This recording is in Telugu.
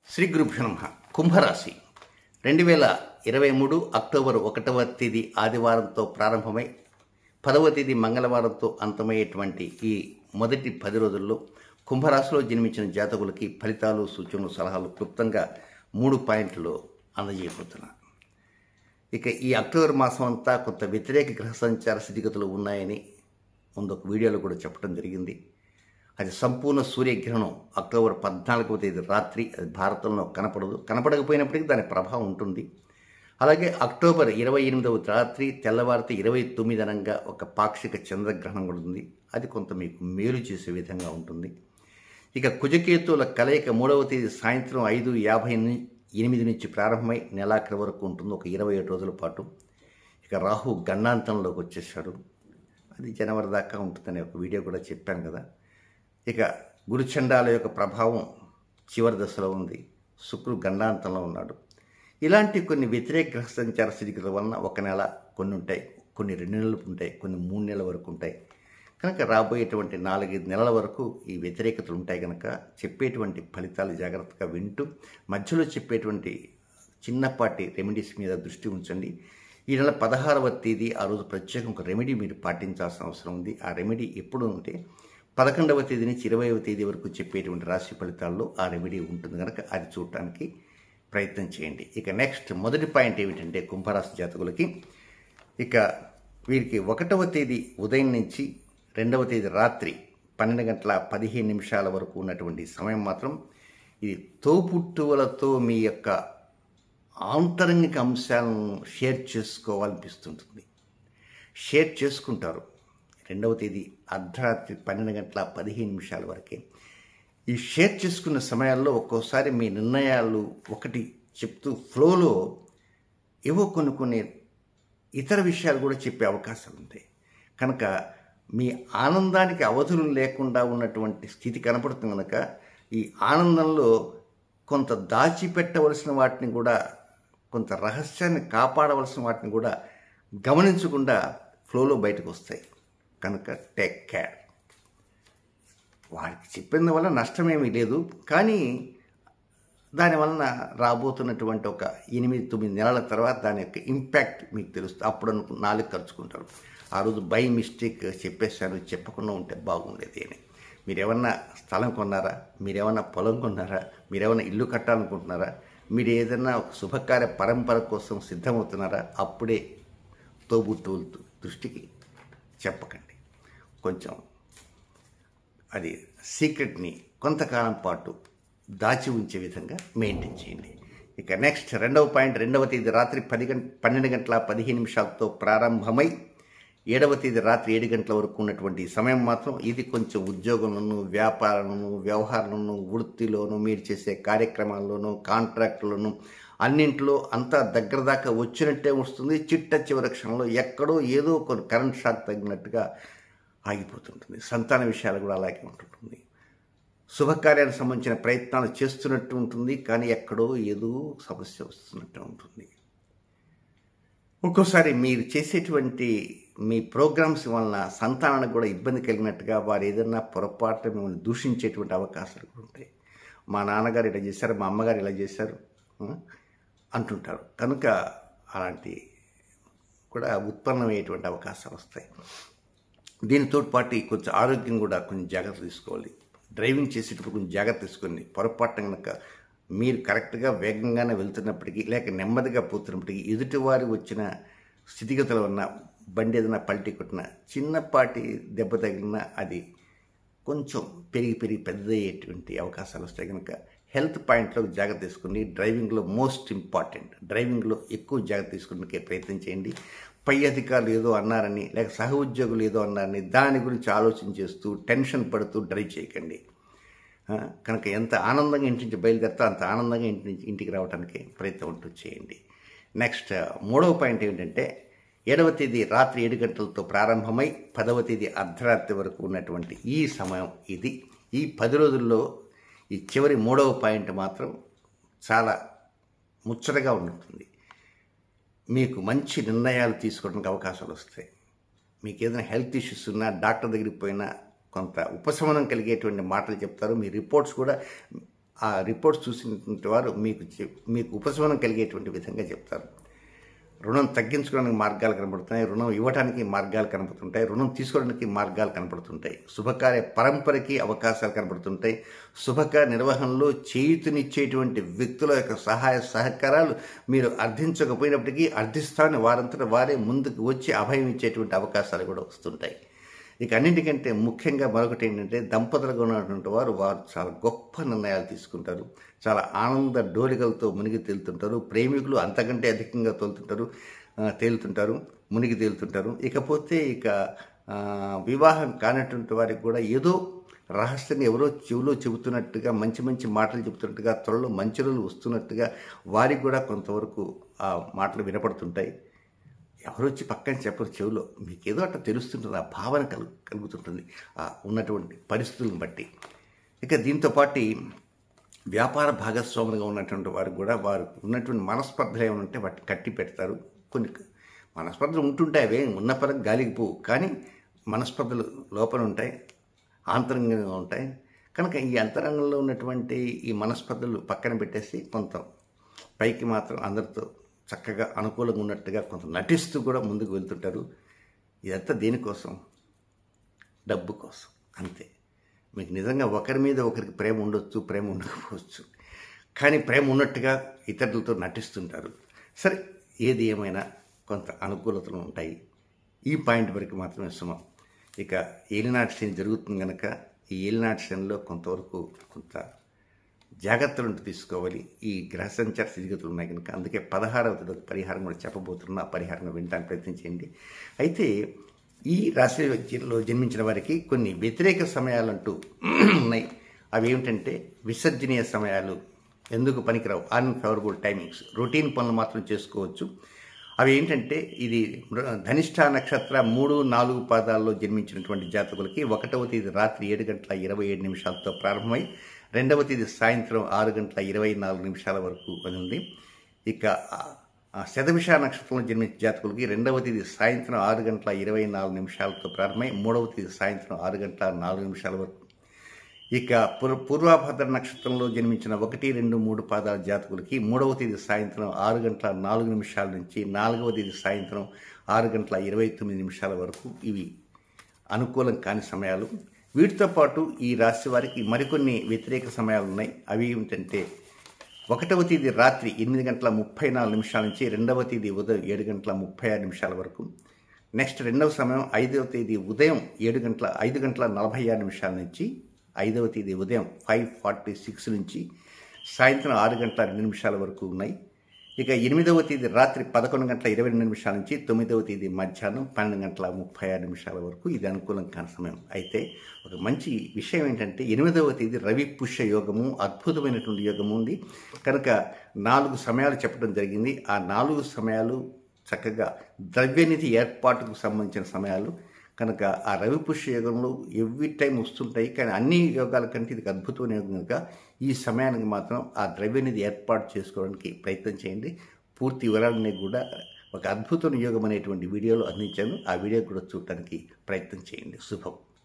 శ్రీ గురుభ్యో నమ కుంభరాశి రెండు వేల ఇరవై మూడు అక్టోబర్ ఒకటవ తేదీ ఆదివారంతో ప్రారంభమై పదవ తేదీ మంగళవారంతో అంతమయ్యేటువంటి ఈ మొదటి పది రోజుల్లో కుంభరాశిలో జన్మించిన జాతకులకి ఫలితాలు సూచనలు సలహాలు క్లుప్తంగా మూడు పాయింట్లు అందజేయబోతున్నాను ఇక ఈ అక్టోబర్ మాసం అంతా కొంత వ్యతిరేక గ్రహ సంచార స్థితిగతులు ఉన్నాయని ముందు ఒక వీడియోలో కూడా చెప్పడం జరిగింది అది సంపూర్ణ సూర్యగ్రహణం అక్టోబర్ పద్నాలుగవ తేదీ రాత్రి అది భారతంలో కనపడదు కనపడకపోయినప్పటికీ దాని ప్రభావం ఉంటుంది అలాగే అక్టోబర్ ఇరవై ఎనిమిదవ రాత్రి తెల్లవారితే ఇరవై తొమ్మిది అనంగా ఒక పాక్షిక చంద్రగ్రహణం కూడా ఉంది అది కొంత మీకు మేలు చేసే విధంగా ఉంటుంది ఇక కుజకేతువుల కలయిక మూడవ తేదీ సాయంత్రం ఐదు యాభై ని- ఎనిమిది నుంచి ప్రారంభమై నెలాఖరి వరకు ఉంటుంది ఒక ఇరవై ఏడు రోజుల పాటు ఇక రాహు గండాంతంలోకి వచ్చేసాడు అది జనవరి దాకా ఉంటుందని ఒక వీడియో కూడా చెప్పాను కదా ఇక గురుచండాల యొక్క ప్రభావం చివరి దశలో ఉంది శుక్రుడు గండాంతంలో ఉన్నాడు ఇలాంటి కొన్ని వ్యతిరేక గ్రహ సంచార స్థితిగతుల వలన ఒక నెల కొన్ని ఉంటాయి కొన్ని రెండు నెలలు ఉంటాయి కొన్ని మూడు నెలల వరకు ఉంటాయి కనుక రాబోయేటువంటి నాలుగైదు నెలల వరకు ఈ వ్యతిరేకతలు ఉంటాయి కనుక చెప్పేటువంటి ఫలితాలు జాగ్రత్తగా వింటూ మధ్యలో చెప్పేటువంటి చిన్నపాటి రెమెడీస్ మీద దృష్టి ఉంచండి ఈ నెల పదహారవ తేదీ ఆ రోజు ప్రత్యేకం ఒక రెమెడీ మీరు పాటించాల్సిన అవసరం ఉంది ఆ రెమెడీ ఎప్పుడు ఉంటే పదకొండవ తేదీ నుంచి ఇరవైవ తేదీ వరకు చెప్పేటువంటి రాశి ఫలితాల్లో ఆ రెమెడీ ఉంటుంది కనుక అది చూడటానికి ప్రయత్నం చేయండి ఇక నెక్స్ట్ మొదటి పాయింట్ ఏమిటంటే కుంభరాశి జాతకులకి ఇక వీరికి ఒకటవ తేదీ ఉదయం నుంచి రెండవ తేదీ రాత్రి పన్నెండు గంటల పదిహేను నిమిషాల వరకు ఉన్నటువంటి సమయం మాత్రం ఇది తోపుట్టువులతో మీ యొక్క ఆంతరంగిక అంశాలను షేర్ చేసుకోవాలనిపిస్తుంటుంది షేర్ చేసుకుంటారు రెండవ తేదీ అర్ధరాత్రి పన్నెండు గంటల పదిహేను నిమిషాల వరకే ఈ షేర్ చేసుకున్న సమయాల్లో ఒక్కోసారి మీ నిర్ణయాలు ఒకటి చెప్తూ ఫ్లోలో ఏవో కొన్ని కొన్ని ఇతర విషయాలు కూడా చెప్పే అవకాశాలు ఉంటాయి కనుక మీ ఆనందానికి అవధులు లేకుండా ఉన్నటువంటి స్థితి కనపడుతుంది కనుక ఈ ఆనందంలో కొంత దాచిపెట్టవలసిన వాటిని కూడా కొంత రహస్యాన్ని కాపాడవలసిన వాటిని కూడా గమనించకుండా ఫ్లోలో బయటకు వస్తాయి కనుక టేక్ కేర్ వారికి చెప్పిన వల్ల నష్టమేమీ లేదు కానీ దానివలన రాబోతున్నటువంటి ఒక ఎనిమిది తొమ్మిది నెలల తర్వాత దాని యొక్క ఇంపాక్ట్ మీకు తెలుస్తుంది అప్పుడు అనుకు నాలుగు ఖర్చుకుంటారు ఆ రోజు బై మిస్టేక్ చెప్పేశాను చెప్పకుండా ఉంటే బాగుండేది అని మీరేమన్నా స్థలం కొన్నారా మీరేమన్నా పొలం కొన్నారా మీరేమన్నా ఇల్లు కట్టాలనుకుంటున్నారా మీరు ఏదైనా ఒక శుభకార్య పరంపర కోసం సిద్ధమవుతున్నారా అప్పుడే తోబుట్టువుల దృష్టికి చెప్పకండి కొంచెం అది సీక్రెట్ని కొంతకాలం పాటు దాచి ఉంచే విధంగా మెయింటైన్ చేయండి ఇక నెక్స్ట్ రెండవ పాయింట్ రెండవ తేదీ రాత్రి పది గంట పన్నెండు గంటల పదిహేను నిమిషాలతో ప్రారంభమై ఏడవ తేదీ రాత్రి ఏడు గంటల వరకు ఉన్నటువంటి ఈ సమయం మాత్రం ఇది కొంచెం ఉద్యోగంలోను వ్యాపారంలోను వ్యవహారంలోను వృత్తిలోను మీరు చేసే కార్యక్రమాల్లోనూ కాంట్రాక్టులోను అన్నింటిలో అంతా దగ్గర దాకా వచ్చినట్టే వస్తుంది చిట్ట చివరి క్షణంలో ఎక్కడో ఏదో కొన్ని కరెంట్ షాక్ తగినట్టుగా ఆగిపోతుంటుంది సంతాన విషయాలు కూడా అలాగే ఉంటుంటుంది శుభకార్యానికి సంబంధించిన ప్రయత్నాలు చేస్తున్నట్టు ఉంటుంది కానీ ఎక్కడో ఏదో సమస్య వస్తున్నట్టు ఉంటుంది ఒక్కోసారి మీరు చేసేటువంటి మీ ప్రోగ్రామ్స్ వలన సంతానానికి కూడా ఇబ్బంది కలిగినట్టుగా వారు ఏదైనా పొరపాటు మిమ్మల్ని దూషించేటువంటి అవకాశాలు కూడా ఉంటాయి మా నాన్నగారు ఇలా చేశారు మా అమ్మగారు ఇలా చేశారు ఆ, అంటుంటారు కనుక అలాంటి కూడా ఉత్పన్నమయ్యేటువంటి అవకాశాలు వస్తాయి దీనితో పాటు కొంచెం ఆరోగ్యం కూడా కొంచెం జాగ్రత్త తీసుకోవాలి డ్రైవింగ్ చేసేటప్పుడు కొంచెం జాగ్రత్త తీసుకోండి పొరపాటున కనుక మీరు కరెక్ట్గా వేగంగానే వెళ్తున్నప్పటికీ లేక నెమ్మదిగా పోతున్నప్పటికీ ఎదుటివారి వచ్చిన స్థితిగతుల వలన బండి ఏదైనా పల్టీ కొట్టిన చిన్నపాటి దెబ్బ తగిలినా అది కొంచెం పెరిగి పెరిగి పెద్దయ్యేటువంటి అవకాశాలు వస్తాయి కనుక హెల్త్ పాయింట్లో జాగ్రత్త తీసుకుని డ్రైవింగ్లో మోస్ట్ ఇంపార్టెంట్ డ్రైవింగ్లో ఎక్కువ జాగ్రత్త తీసుకునే ప్రయత్నం చేయండి పై అధికారులు ఏదో అన్నారని లేక సహ ఉద్యోగులు ఏదో అన్నారని దాని గురించి ఆలోచన చేస్తూ టెన్షన్ పడుతూ డ్రైవ్ చేయకండి ఆ, కనుక ఎంత ఆనందంగా ఇంటి నుంచి బయలుదేరుతా అంత ఆనందంగా ఇంటి నుంచి ఇంటికి రావడానికి ప్రయత్నం ఉంటూ చేయండి నెక్స్ట్ మూడవ పాయింట్ ఏంటంటే ఏడవ తేదీ రాత్రి ఏడు గంటలతో ప్రారంభమై పదవ తేదీ అర్ధరాత్రి వరకు ఉన్నటువంటి ఈ సమయం ఇది ఈ పది రోజుల్లో ఈ చివరి మూడవ పాయింట్ మాత్రం చాలా ముచ్చటగా ఉంటుంది మీకు మంచి నిర్ణయాలు తీసుకోవడానికి అవకాశాలు వస్తాయి మీకు ఏదైనా హెల్త్ ఇష్యూస్ ఉన్నా డాక్టర్ దగ్గరికి పోయినా కొంత ఉపశమనం కలిగేటువంటి మాటలు చెప్తారు మీ రిపోర్ట్స్ కూడా ఆ రిపోర్ట్స్ చూసినటువంటి వారు మీకు చెప్- మీకు ఉపశమనం కలిగేటువంటి విధంగా చెప్తారు రుణం తగ్గించుకోవడానికి మార్గాలు కనపడుతున్నాయి రుణం ఇవ్వడానికి మార్గాలు కనపడుతుంటాయి రుణం తీసుకోవడానికి మార్గాలు కనపడుతుంటాయి శుభకార్య పరంపరకి అవకాశాలు కనపడుతుంటాయి శుభకార్య నిర్వహణలో చేయుతునిచ్చేటువంటి వ్యక్తుల యొక్క సహాయ సహకారాలు మీరు అర్థించకపోయినప్పటికీ అర్థిస్తామని వారంతట వారే ముందుకు వచ్చి అభయం ఇచ్చేటువంటి అవకాశాలు కూడా వస్తుంటాయి ఇక అన్నింటికంటే ముఖ్యంగా మరొకటి ఏంటంటే దంపతులుగా ఉన్నటువంటి వారు వారు చాలా గొప్ప నిర్ణయాలు తీసుకుంటారు చాలా ఆనంద డోలికలతో మునిగి తేలుతుంటారు ప్రేమికులు అంతకంటే అధికంగా తోలుతుంటారు ఆ, తేలుతుంటారు మునిగి తేలుతుంటారు ఇకపోతే ఇక ఆ, వివాహం కానటువంటి వారికి కూడా ఏదో రహస్యంగా ఎవరో చెవిలో చెబుతున్నట్టుగా మంచి మంచి మాటలు చెబుతున్నట్టుగా త్వరలో మంచి రోజులు వస్తున్నట్టుగా వారికి కూడా కొంతవరకు ఆ మాటలు వినపడుతుంటాయి ఎవరు వచ్చి పక్కన చెప్పరు చెవిలో మీకేదో అట్లా తెలుస్తుంటుంది ఆ భావన కలుగు కలుగుతుంటుంది ఆ ఉన్నటువంటి పరిస్థితులను బట్టి ఇక దీంతో పాటు వ్యాపార భాగస్వాములుగా ఉన్నటువంటి వారు కూడా వారు ఉన్నటువంటి మనస్పర్ధలు ఏమైనా ఉంటే వాటిని కట్టి పెడతారు కొన్ని మనస్పర్ధలు ఉంటుంటాయి అవే ఉన్న పరంగా గాలికి పోవు కానీ మనస్పర్ధలు లోపల ఉంటాయి ఆంతరంగంగా ఉంటాయి కనుక ఈ అంతరంగంలో ఉన్నటువంటి ఈ మనస్పర్ధలు పక్కన పెట్టేసి కొంత పైకి మాత్రం అందరితో చక్కగా అనుకూలంగా ఉన్నట్టుగా కొంత నటిస్తూ కూడా ముందుకు వెళ్తుంటారు ఇదంతా దేనికోసం డబ్బు కోసం అంతే మీకు నిజంగా ఒకరి మీద ఒకరికి ప్రేమ ఉండొచ్చు ప్రేమ ఉండకపోవచ్చు కానీ ప్రేమ ఉన్నట్టుగా ఇతరులతో నటిస్తుంటారు సరే ఏది ఏమైనా కొంత అనుకూలతలు ఉంటాయి ఈ పాయింట్ వరకు మాత్రమే సుమం ఇక ఏలినాటి శని జరుగుతుంది కనుక ఈ ఏలినాటి శనిలో కొంతవరకు కొంత జాగ్రత్తలు తీసుకోవాలి ఈ గ్రహ సంచార స్థితిగతులు ఉన్నాయి కనుక అందుకే పదహారవ తేదీ పరిహారం కూడా చెప్పబోతున్నా ఆ పరిహారం వినడానికి ప్రయత్నం చేయండి అయితే ఈ రాశిలో జన్మించిన వారికి కొన్ని వ్యతిరేక సమయాలంటూ ఉన్నాయి అవి ఏమిటంటే విసర్జనీయ సమయాలు ఎందుకు పనికిరావు అన్ఫేవరబుల్ టైమింగ్స్ రొటీన్ పనులు మాత్రం చేసుకోవచ్చు అవి ఏంటంటే ఇది ధనిష్ట నక్షత్ర మూడు నాలుగు పాదాల్లో జన్మించినటువంటి జాతకులకి ఒకటవ తేదీ రాత్రి ఏడు గంటల ఇరవై ఏడు నిమిషాలతో ప్రారంభమై రెండవ తేదీ సాయంత్రం ఆరు గంటల ఇరవై నాలుగు నిమిషాల వరకు అని ఉంది ఇక ఆ- ఆ శతభిష నక్షత్రంలో జన్మించిన జాతకులకి రెండవ తేదీ సాయంత్రం ఆరు గంటల ఇరవై నాలుగు నిమిషాలతో ప్రారంభమై మూడవ తేదీ సాయంత్రం ఆరు గంటల నాలుగు నిమిషాల వరకు ఇక పూర్వ పూర్వాభద్ర నక్షత్రంలో జన్మించిన ఒకటి రెండు మూడు పాదాల జాతకులకి మూడవ తేదీ సాయంత్రం ఆరు గంటల నాలుగు నిమిషాల నుంచి నాలుగవ తేదీ సాయంత్రం ఆరు గంటల ఇరవై తొమ్మిది నిమిషాల వరకు ఇవి అనుకూలం కాని సమయాలు వీటితో పాటు ఈ రాశి వారికి మరికొన్ని వ్యతిరేక సమయాలు ఉన్నాయి అవి ఏమిటంటే ఒకటవ తేదీ రాత్రి ఎనిమిది గంటల ముప్పై నాలుగు నిమిషాల నుంచి రెండవ తేదీ ఉదయం ఏడు గంటల ముప్పై ఆరు నిమిషాల వరకు నెక్స్ట్ రెండవ సమయం ఐదవ తేదీ ఉదయం ఏడు గంటల ఐదు గంటల నలభై ఆరు నిమిషాల నుంచి ఐదవ తేదీ ఉదయం ఫైవ్ ఫార్టీ సిక్స్ నుంచి సాయంత్రం ఆరు గంటల రెండు నిమిషాల వరకు ఉన్నాయి ఇక ఎనిమిదవ తేదీ రాత్రి పదకొండు గంటల ఇరవై రెండు నిమిషాల నుంచి తొమ్మిదవ తేదీ మధ్యాహ్నం పన్నెండు గంటల ముప్పై ఆరు నిమిషాల వరకు ఇది అనుకూలం కాని సమయం అయితే ఒక మంచి విషయం ఏంటంటే ఎనిమిదవ తేదీ రవి పుష్య యోగము అద్భుతమైనటువంటి యోగము ఉంది కనుక నాలుగు సమయాలు చెప్పడం జరిగింది ఆ నాలుగు సమయాలు చక్కగా ద్రవ్యనిధి ఏర్పాటుకు సంబంధించిన సమయాలు కనుక ఆ రవి పుష్య యోగంలో ఎవ్రీ టైం వస్తుంటాయి కానీ అన్ని యోగాల కంటే ఇది అద్భుతమైన యోగం కనుక ఈ సమయానికి మాత్రం ఆ ద్రవ్యనిధి ఏర్పాటు చేసుకోవడానికి ప్రయత్నం చేయండి పూర్తి వివరాలన్నీ కూడా ఒక అద్భుతమైన యోగం అనేటువంటి వీడియోలో అందించాను ఆ వీడియో కూడా చూడటానికి ప్రయత్నం చేయండి శుభం